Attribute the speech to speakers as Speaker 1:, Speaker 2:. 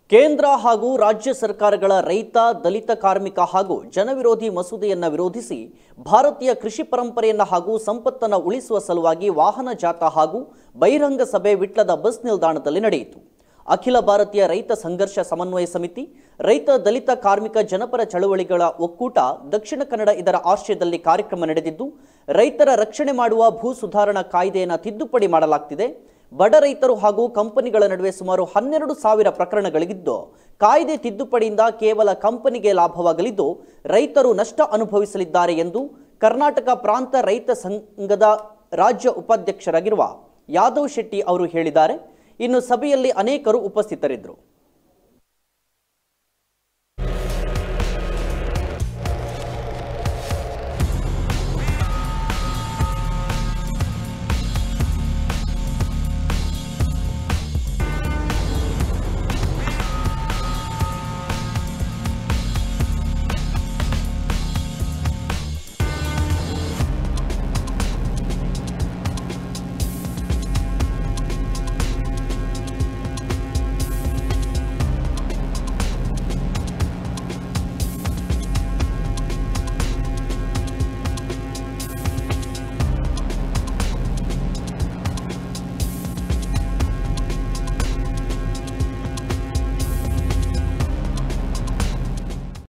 Speaker 1: ಕೇಂದ್ರ ಹಾಗೂ ರಾಜ್ಯ ಸರ್ಕಾರಗಳ ರೈತ ದಲಿತ ಕಾರ್ಮಿಕ ಹಾಗೂ ಜನವಿರೋಧಿ ಮಸೂದೆಯನ್ನ ವಿರೋಧಿಸಿ ಭಾರತೀಯ ಕೃಷಿ ಪರಂಪರೆಯನ್ನ ಹಾಗೂ ಸಂಪತ್ತನ್ನು ಉಳಿಸುವ ಸಲುವಾಗಿ ವಾಹನ ಜಾಥಾ ಹಾಗೂ ಬಹಿರಂಗ ಸಭೆ ವಿಟ್ಲದ ಬಸ್ ನಿಲ್ದಾಣದಲ್ಲಿ ನಡೆಯಿತು ಅಖಿಲ ಭಾರತೀಯ ರೈತ ಸಂಘರ್ಷ ಸಮನ್ವಯ ಸಮಿತಿ ರೈತ ದಲಿತ ಕಾರ್ಮಿಕ ಜನಪರ ಚಳವಳಿಗಳ ಒಕ್ಕೂಟ ದಕ್ಷಿಣ ಕನ್ನಡ ಇದರ ಆಶ್ರಯದಲ್ಲಿ ಕಾರ್ಯಕ್ರಮ ನಡೆದಿದ್ದು ರೈತರ ರಕ್ಷಣೆ ಮಾಡುವ ಭೂ ಸುಧಾರಣಾ ಕಾಯ್ದೆಯನ್ನು ತಿದ್ದುಪಡಿ ಮಾಡಲಾಗ್ತಿದೆ ಬಡ ರೈತರು ಹಾಗೂ ಕಂಪನಿಗಳ ನಡುವೆ ಸುಮಾರು ಹನ್ನೆರಡು ಸಾವಿರ ಪ್ರಕರಣಗಳಿಗಿದ್ದು ಕಾಯ್ದೆ ತಿದ್ದುಪಡಿಯಿಂದ ಕೇವಲ ಕಂಪನಿಗೆ ಲಾಭವಾಗಲಿದ್ದು ರೈತರು ನಷ್ಟ ಅನುಭವಿಸಲಿದ್ದಾರೆ ಎಂದು ಕರ್ನಾಟಕ ಪ್ರಾಂತ ರೈತ ಸಂಘದ ರಾಜ್ಯ ಉಪಾಧ್ಯಕ್ಷರಾಗಿರುವ ಯಾದವ್ ಶೆಟ್ಟಿ ಅವರು ಹೇಳಿದ್ದಾರೆ ಇನ್ನು ಸಭೆಯಲ್ಲಿ ಅನೇಕರು ಉಪಸ್ಥಿತರಿದ್ದರು